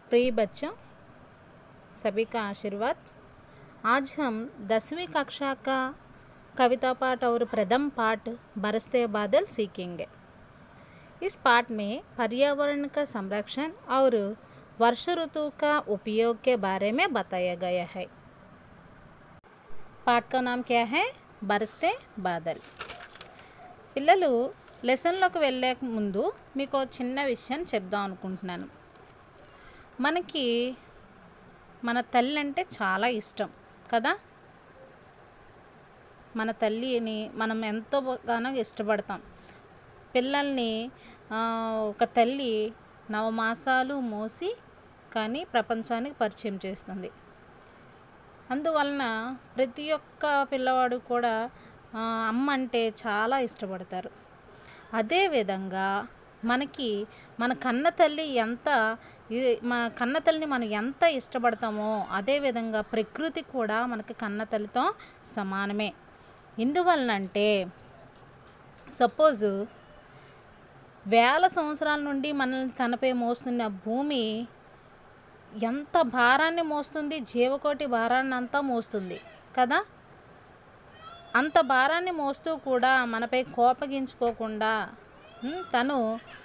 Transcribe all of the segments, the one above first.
प्रिय बच्चों सभी का आशीर्वाद आज हम दसवीं कक्षा का कविता पाठ और प्रथम पाठ बरसते बादल सीखेंगे इस पाठ में पर्यावरण का संरक्षण और वर्ष ऋतु का उपयोग के बारे में बताया गया है पाठ का नाम क्या है బరస్తే బాదల్ పిల్లలు లెసన్లోకి వెళ్ళే ముందు మీకు ఒక చిన్న విషయం చెప్దాం అనుకుంటున్నాను మనకి మన తల్లి అంటే చాలా ఇష్టం కదా మన తల్లిని మనం ఎంతో గానో ఇష్టపడతాం పిల్లల్ని ఆ, ఒక తల్లి నవమాసాలు మోసి కానీ ప్రపంచానికి పరిచయం చేస్తుంది అందువలన ప్రతి ఒక్క పిల్లవాడు కూడా ఆ, అమ్మ అంటే చాలా ఇష్టపడతారు అదేవిధంగా మనకి మన కన్న తల్లి ఎంత ఈ- మన కన్న తల్లిని మనం ఎంత ఇష్టపడతామో అదేవిధంగా ప్రకృతి కూడా మనకి కన్న తల్లితో సమానమే ఎందువలనంటే సపోజు వేల సంవత్సరాల నుండి మనల్ని తనపై మోస్తున్న భూమి ఎంత భారాన్ని మోస్తుంది జీవకోటి భారాన్ని అంతా మోస్తుంది కదా అంత భారాన్ని మోస్తూ కూడా మనపై కోపగించుకోకుండా ఉమ్, తను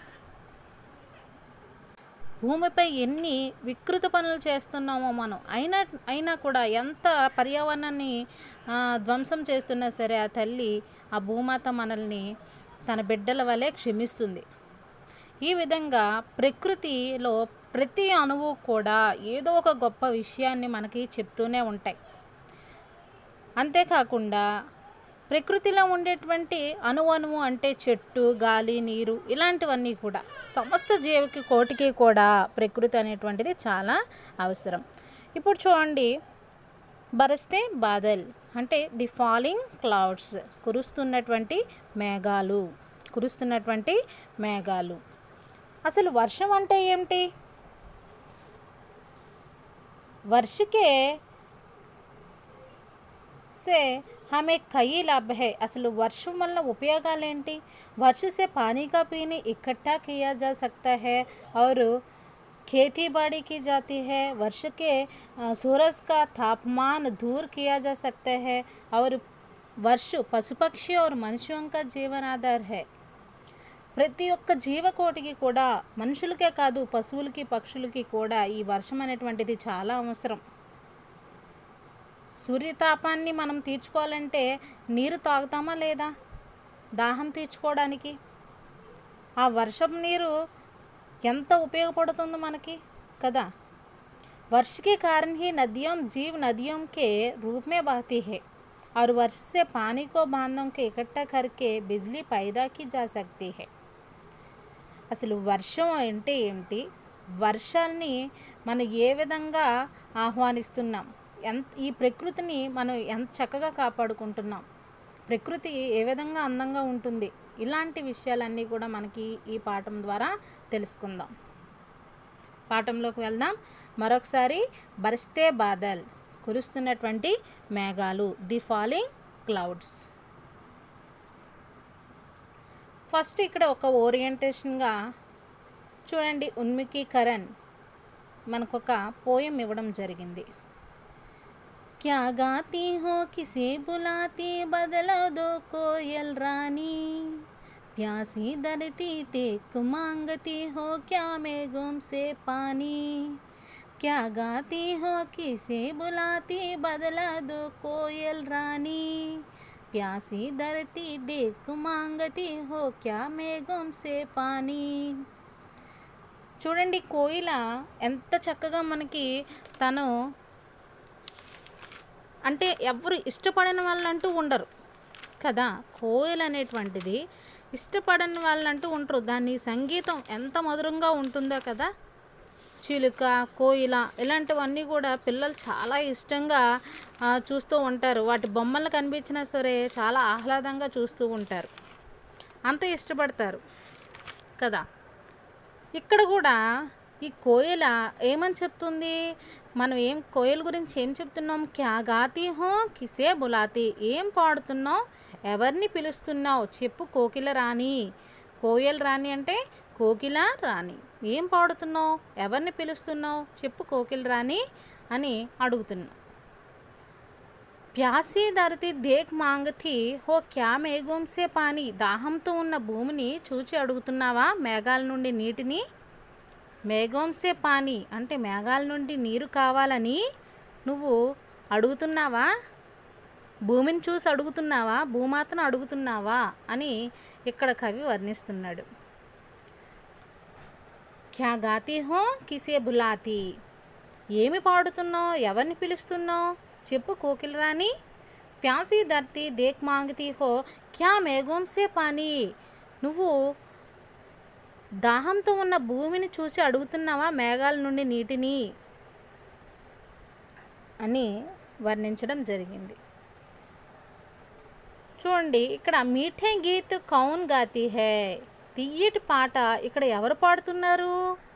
భూమిపై ఎన్ని వికృత పనులు చేస్తున్నామో మనం అయినా అయినా కూడా ఎంత పర్యావరణాన్ని ఆ, ధ్వంసం చేస్తున్నా సరే ఆ తల్లి ఆ భూమాత మనల్ని తన బిడ్డల వలె క్షమిస్తుంది ఈ విధంగా ప్రకృతిలో ప్రతి అణువు కూడా ఏదో ఒక గొప్ప విషయాన్ని మనకి చెప్తూనే ఉంటాయి అంతేకాకుండా ప్రకృతిలో ఉండేటువంటి అణువు అణువు అంటే చెట్టు గాలి నీరు ఇలాంటివన్నీ కూడా సమస్త జీవికి కోటికి కూడా ప్రకృతి అనేటువంటిది చాలా అవసరం ఇప్పుడు చూడండి బరస్తే బాదల్ అంటే ది ఫాలింగ్ క్లౌడ్స్ కురుస్తున్నటువంటి మేఘాలు కురుస్తున్నటువంటి మేఘాలు అసలు వర్షం అంటే ఏమిటి वर्ष के से हमें कई लाभ है అసలు వర్షం వల్ల ఉపయోగాలేంటి వర్ష से पानी का पीने इकट्ठा किया जा सकता है और खेती बाड़ी की जाती है वर्ष के अ, सूरज का तापमान दूर किया जा सकता है और वर्ष पशु पक्षी और मनुष्यों का जीवन आधार है ప్రతి ఒక్క జీవకోటికి కూడా మనుషులకే కాదు పశువులకి పక్షులకి కూడా ఈ వర్షం అనేటువంటిది చాలా అవసరం సూర్యతాపాన్ని మనం తీర్చుకోవాలంటే నీరు తాగుతామా లేదా దాహం తీర్చుకోవడానికి ఆ వర్షం నీరు ఎంత ఉపయోగపడుతుందో మనకి కదా वर्ष के कारण ही नदियों जीव नदियों के रूप में बहती है और वर्ष से पानी को बांधों के इकट्ठा करके बिजली पैदा की जा सकती है అసలు వర్షం అంటే ఏంటి వర్షాన్ని మనం ఏ విధంగా ఆహ్వానిస్తున్నాం ఎంత ఈ ప్రకృతిని మనం ఎంత చక్కగా కాపాడుకుంటున్నాం ప్రకృతి ఏ విధంగా అందంగా ఉంటుంది ఇలాంటి విషయాలన్నీ కూడా మనకి ఈ పాఠం ద్వారా తెలుసుకుందాం పాఠంలోకి వెళ్దాం మరొకసారి బరిస్తే బాదల్ కురుస్తున్నటువంటి మేఘాలు ది ఫాలింగ్ క్లౌడ్స్ ఫస్ట్ ఇక్కడ ఒక ఓరియంటేషన్గా చూడండి ఉన్మికీకరణ్ మనకు ఒక పోయం ఇవ్వడం జరిగింది क्या गाती हो किसे बुलाती बदलो दो कोयल रानी प्यासी धरती तेक मांगती हो क्या मेघों से पानी क्या गाती हो किसे बुलाती बदला दो कोयल रानी प्यासी धरती देख मांगती हो क्या मेघों से पानी చూడండి కోయిల ఎంత చక్కగా మనకి తను అంటే ఎవరు ఇష్టపడని వాళ్ళంటూ ఉండరు కదా కోయిల్ అనేటువంటిది ఇష్టపడని వాళ్ళంటూ ఉంటారు దాని సంగీతం ఎంత మధురంగా ఉంటుందో కదా చిలుక కోయిల ఇలాంటివన్నీ కూడా పిల్లలు చాలా ఇష్టంగా ఆ, చూస్తూ ఉంటారు వాటి బొమ్మలు కనిపించినా సరే చాలా ఆహ్లాదంగా చూస్తూ ఉంటారు అంత ఇష్టపడతారు కదా ఇక్కడ కూడా ఈ కోయిల ఏమని చెప్తుంది మనం ఏం కోయిల గురించి ఏం చెప్తున్నాం క్యా గాతి హో కిసే బులాతి ఏం పాడుతున్నావు ఎవరిని పిలుస్తున్నావు చెప్పు కోకిల రాణి కోయల్ రాణి అంటే కోకిల రాణి ఏం పాడుతున్నావు ఎవరిని పిలుస్తున్నావు చెప్పు కోకిల రాణి అని అడుగుతున్నా ప్యాసీ ధరతి దేక్ మాంగతి హో క్యా మేఘం సే పాని దాహంతో ఉన్న భూమిని చూచి అడుగుతున్నావా మేఘాల నుండి నీటిని మేఘం సే పాని అంటే మేఘాల నుండి నీరు కావాలని నువ్వు అడుగుతున్నావా భూమిని చూసి అడుగుతున్నావా భూమాతను అడుగుతున్నావా అని ఇక్కడ కవి వర్ణిస్తున్నాడు క్యా గాతి హో కిసే బులాతి ఏమి పాడుతున్నావు ఎవరిని పిలుస్తున్నావు చెప్పు కోకిల రాణి ప్యాసి ధర్తి దేక్ మాంగతి హో క్యా మేఘం సే పానీ నువ్వు దాహంతో ఉన్న భూమిని చూసి అడుగుతున్నావా మేఘాల నుండి నీటిని అని వర్ణించడం జరిగింది చూడండి ఇక్కడ మీఠే గీత్ కౌన్ గాతి హే తియ్యటి పాట ఇక్కడ ఎవరు పాడుతున్నారు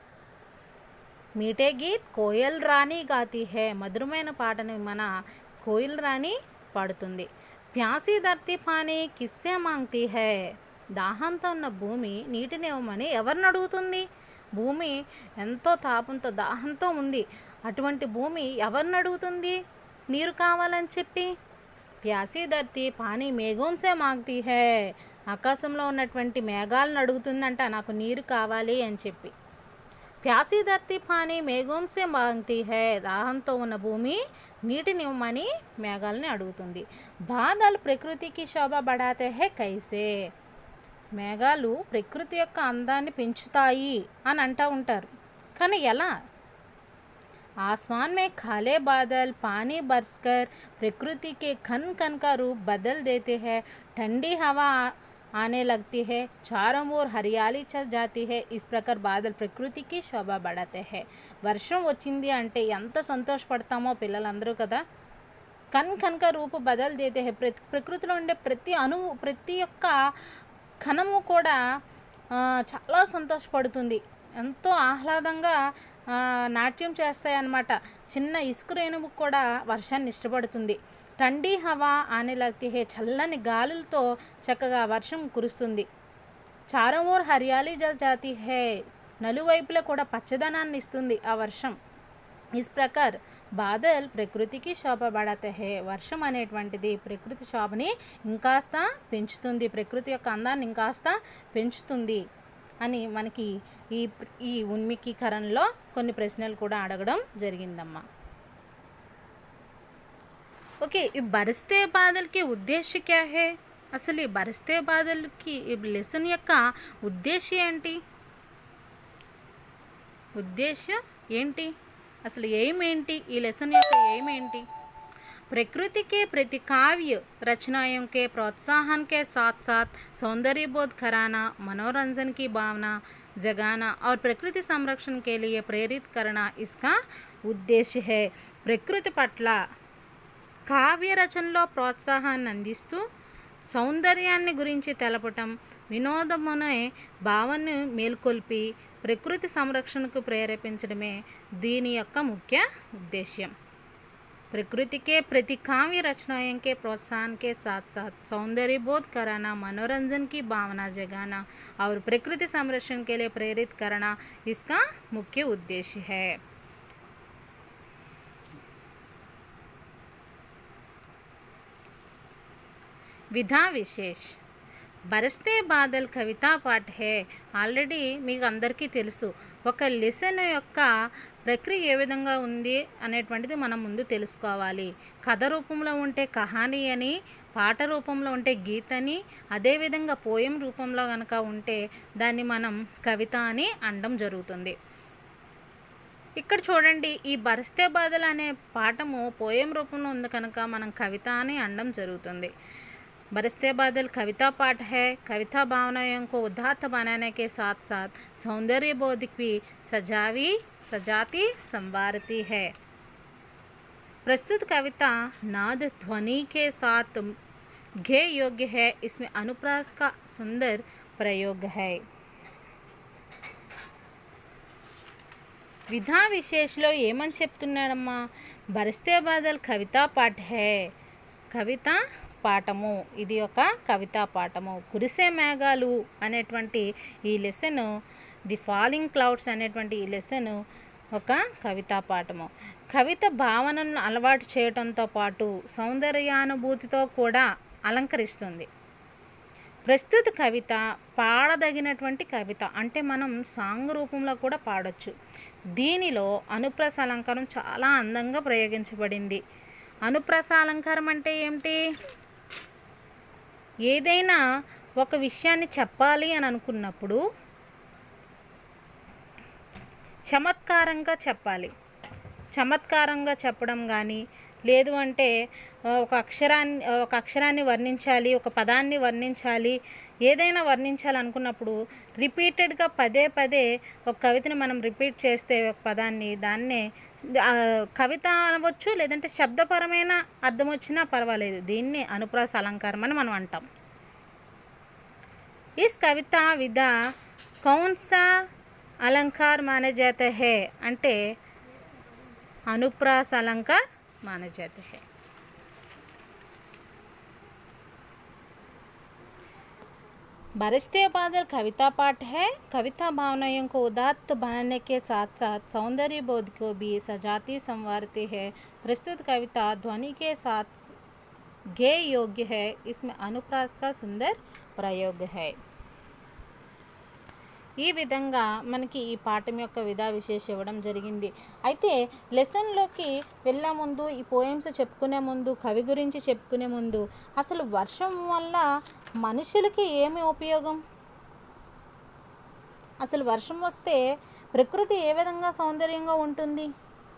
మీఠే గీత్ కోయల్ రాణి గాతి హే మధురమైన పాటని మన కోయల్ రాణి పాడుతుంది ప్యాసి ధర్తి పాని కిస్సే మాంగ్తి హే దాహంతో ఉన్న భూమి నీటిని ఇవ్వమని ఎవరిని అడుగుతుంది భూమి ఎంతో తాపంతో దాహంతో ఉంది అటువంటి భూమి ఎవరిని అడుగుతుంది నీరు కావాలని చెప్పి ప్యాసి ధర్తి పానీ మేఘంసే మాగ్తీ హే ఆకాశంలో ఉన్నటువంటి మేఘాలను అడుగుతుందంట నాకు నీరు కావాలి అని చెప్పి ప్యాసి ధర్తి పానీ మేఘంసే మాగ్తీ హే దాహంతో ఉన్న భూమి నీటిని ఇవ్వమని మేఘాలని అడుగుతుంది బాధలు ప్రకృతికి శోభ బడాతే హే కైసే మేఘాలు ప్రకృతి యొక్క అందాన్ని పెంచుతాయి అని అంటూ ఉంటారు కానీ ఎలా आसमान में काले बादल पानी बरसकर प्रकृति के खन खन का रूप बदल देते हैं ठंडी हवा आ- आने लगती है चारों ओर हरियाली छा जाती है इस प्रकार బాదల్ ప్రకృతికి శోభ పడతే హే వర్షం వచ్చింది అంటే ఎంత సంతోషపడతామో పిల్లలందరూ కదా కన్ కనక రూపు బదల్ దేతే హే ప్రతి ప్రకృతిలో ఉండే ప్రతి అణువు ప్రతి ఒక్క కణము కూడా ఆ, చాలా సంతోషపడుతుంది ఎంతో ఆహ్లాదంగా ఆ, నాట్యం చేస్తాయి అన్నమాట చిన్న ఇసుక రేణువు కూడా వర్షాన్ని ఇష్టపడుతుంది టండీ హవా ఆనే లగ్తి హే చల్లని గాలులతో చక్కగా వర్షం కురుస్తుంది చారం ఓర్ హరియాలీ జా జాతి హే నలువైపులా కూడా పచ్చదనాన్ని ఇస్తుంది ఆ వర్షం ఇస్ ప్రకార్ బాదల్ ప్రకృతికి శోభ పడతే హే వర్షం అనేటువంటిది ప్రకృతి శోభని ఇంకాస్త పెంచుతుంది ప్రకృతి యొక్క అందాన్ని ఇంకాస్త పెంచుతుంది అని మనకి ఈ ఈ ఉన్మికీకరణలో కొన్ని ప్రశ్నలు కూడా అడగడం జరిగిందమ్మా ఓకే ఈ బరిస్తే బాధలకి ఉద్దేశ్య క్యా హే అసలు ఈ బరిస్తే బాధలకి ఈ లెసన్ యొక్క ఉద్దేశ్యం ఏంటి ఉద్దేశ్యం ఏంటి అసలు ఎయిమ్ ఏంటి ఈ లెసన్ యొక్క ఎయిమ్ ఏంటి प्रकृति के प्रति काव्य रचनाओं के प्रोत्साहन के साथ साथ सौंदर्य बोध कराना मनोरंजन की भावना जगाना और प्रकृति संरक्षण के लिए प्रेरित करना इसका उद्देश्य है प्रकृति పట్ల కావ్య రచనలో ప్రోత్సాహాన్ని అందిస్తూ సౌందర్యాన్ని గురించి తెలపటం వినోదమునే భావాన్ని మేల్కొల్పి ప్రకృతి సంరక్షణకు ప్రేరేపించడమే దీని యొక్క ముఖ్య ఉద్దేశ్యం प्रकृति के प्रति काव्य रचनाओं के प्रोत्साहन के साथ साथ सौंदर्य बोध कराना मनोरंजन की भावना जगाना और प्रकृति संरक्षण के लिए प्रेरित करना इसका मुख्य उद्देश्य है విధా విశేష్ బరస్తే బాదల్ కవితా పాఠ హే ఆల్రెడీ మీకు అందరికీ తెలుసు ఒక లెసన్ యొక్క ప్రక్రియ ఏ విధంగా ఉంది అనేటువంటిది మనం ముందు తెలుసుకోవాలి కథ రూపంలో ఉంటే కహాని అని పాట రూపంలో ఉంటే గీత అని అదేవిధంగా పోయం రూపంలో కనుక ఉంటే దాన్ని మనం కవిత అని అనడం జరుగుతుంది ఇక్కడ చూడండి ఈ బరిస్తే బాధలు అనే పాఠము పోయం రూపంలో ఉంది కనుక మనం కవిత అని అనడం జరుగుతుంది बरसते बादल कविता पाठ है कविता भावनाओं को उदात्त बनाने के साथ साथ सौंदर्य बोध भी सजावी सजाती संवारती है प्रस्तुत कविता नाद ध्वनि के साथ घे योग्य है इसमें अनुप्रास का सुंदर प्रयोग है విధా విశేష్లో ఏమని చెప్తున్నాడమ్మా బరిస్తే బాదల్ కవితా పాఠ హే కవిత పాఠము ఇది ఒక కవితా పాఠము కురిసే మేఘాలు అనేటువంటి ఈ లెసన్ ది ఫాలింగ్ క్లౌడ్స్ అనేటువంటి ఈ లెసన్ ఒక కవితా పాఠము కవిత భావనను అలవాటు చేయడంతో పాటు సౌందర్యానుభూతితో కూడా అలంకరిస్తుంది ప్రస్తుత కవిత పాడదగినటువంటి కవిత అంటే మనం సాంగ్ రూపంలో కూడా పాడొచ్చు దీనిలో అనుప్రాస అలంకారం చాలా అందంగా ప్రయోగించబడింది అనుప్రాస అలంకారం అంటే ఏమిటి ఏదైనా ఒక విషయాన్ని చెప్పాలి అని అనుకున్నప్పుడు చమత్కారంగా చెప్పాలి చమత్కారంగా చెప్పడం కానీ లేదు అంటే ఆ, ఒక అక్షరాన్ని ఒక అక్షరాన్ని వర్ణించాలి ఒక పదాన్ని వర్ణించాలి ఏదైనా వర్ణించాలనుకున్నప్పుడు రిపీటెడ్గా పదే పదే ఒక కవితని మనం రిపీట్ చేస్తే ఒక పదాన్ని దాన్నే ఆ, కవిత అనవచ్చు లేదంటే శబ్దపరమైన అర్థం వచ్చినా పర్వాలేదు దీన్ని అనుప్రాస అలంకారం అని మనం అంటాం इस कविता विधा कौन सा अलंकार माने जाते हैं అంటే अनुप्रास अलंकार माने जाते हैं बरसते बादल कविता पाठ है कविता भावनाओं को उदात्त बनाने के साथ साथ सौंदर्य बोध को भी सजाती संवारती है प्रस्तुत कविता ध्वनि के साथ गेय योग्य है इसमें अनुप्रास का सुंदर प्रयोग है ఈ విధంగా మనకి ఈ పాఠం యొక్క విధా విశేష ఇవ్వడం జరిగింది అయితే లెసన్లోకి వెళ్ళే ముందు ఈ పోయమ్స్ చెప్పుకునే ముందు కవి గురించి చెప్పుకునే ముందు అసలు వర్షం వల్ల మనుషులకి ఏమి ఉపయోగం అసలు వర్షం వస్తే ప్రకృతి ఏ విధంగా సౌందర్యంగా ఉంటుంది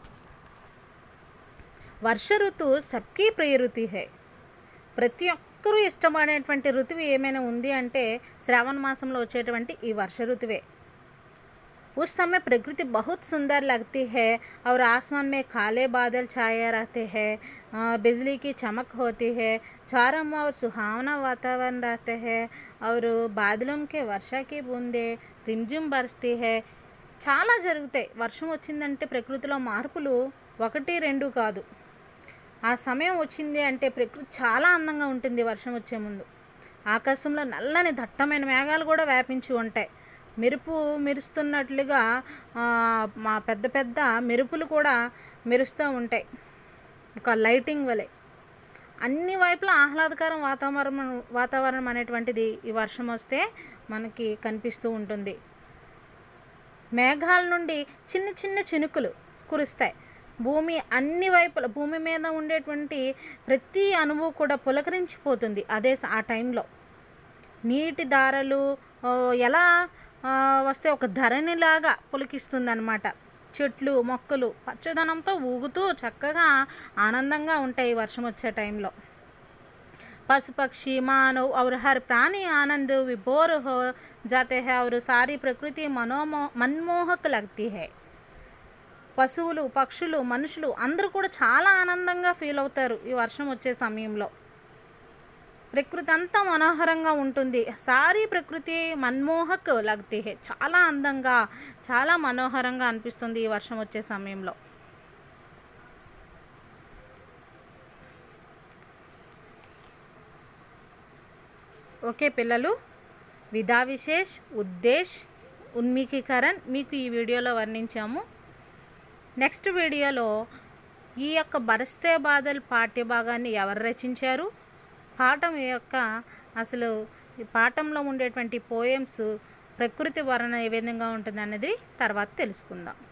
వర్ష ఋతు సబ్కీ ప్రియ ఋతు హై ప్రతి ఒక్కరూ ఇష్టపడేటువంటి ఋతువు ఏమైనా ఉంది అంటే శ్రావణ మాసంలో వచ్చేటువంటి ఈ వర్ష ఋతువే उस समय प्रकृति बहुत सुंदर लगती है और आसमान में काले बादल छाए रहते हैं अ, बिजली की चमक होती है चारों ओर सुहावना वातावरण रहते हैं और बादलों के वर्षा की बूंदे रिमझिम बरसती है చాలా జరుగుతాయి వర్షం వచ్చిందంటే ప్రకృతిలో మార్పులు ఒకటి రెండు కాదు ఆ సమయం వచ్చింది అంటే ప్రకృతి చాలా అందంగా ఉంటుంది వర్షం వచ్చే ముందు ఆకాశంలో నల్లని దట్టమైన మేఘాలు కూడా వ్యాపించి ఉంటాయి మెరుపు మెరుస్తున్నట్లుగా ఆ, మా పెద్ద పెద్ద మెరుపులు కూడా మెరుస్తూ ఉంటాయి ఒక లైటింగ్ వలె అన్ని వైపులా ఆహ్లాదకరం వాతావరణం వాతావరణం అనేటువంటిది ఈ వర్షం వస్తే మనకి కనిపిస్తూ ఉంటుంది మేఘాల నుండి చిన్న చిన్న చినుకులు కురుస్తాయి భూమి అన్ని వైపుల భూమి మీద ఉండేటువంటి ప్రతి అణువు కూడా పులకరించిపోతుంది అదే స- ఆ టైంలో నీటి దారలు ఆ, ఎలా ఆ, వస్తే ఒక ధరణిలాగా పులికిస్తుంది అనమాట చెట్లు మొక్కలు పచ్చదనంతో ఊగుతూ చక్కగా ఆనందంగా ఉంటాయి ఈ వర్షం వచ్చే టైంలో पशु पक्षी मानव और हर प्राणी आनंद विभोर हो जाते हैं और सारी प्रकृति मनोमो मनमोहक लगती है పశువులు పక్షులు మనుషులు అందరూ కూడా చాలా ఆనందంగా ఫీల్ అవుతారు ఈ వర్షం వచ్చే సమయంలో ప్రకృతి అంతా మనోహరంగా ఉంటుంది సారీ ప్రకృతి మన్మోహక్ లగ్తి హే చాలా అందంగా చాలా మనోహరంగా అనిపిస్తుంది ఈ వర్షం వచ్చే సమయంలో ఓకే పిల్లలు విధా విశేష్ ఉద్దేశ్ ఉన్మీకీకరణ్ మీకు ఈ వీడియోలో వర్ణించాము నెక్స్ట్ వీడియోలో ఈ యొక్క బరస్తే బాధల్ పాఠ్య భాగాన్ని ఎవరు రచించారు పాఠం యొక్క అసలు ఈ పాఠంలో ఉండేటువంటి పోయమ్స్ ప్రకృతి వర్ణన ఏ విధంగా ఉంటుంది అనేది తర్వాత తెలుసుకుందాం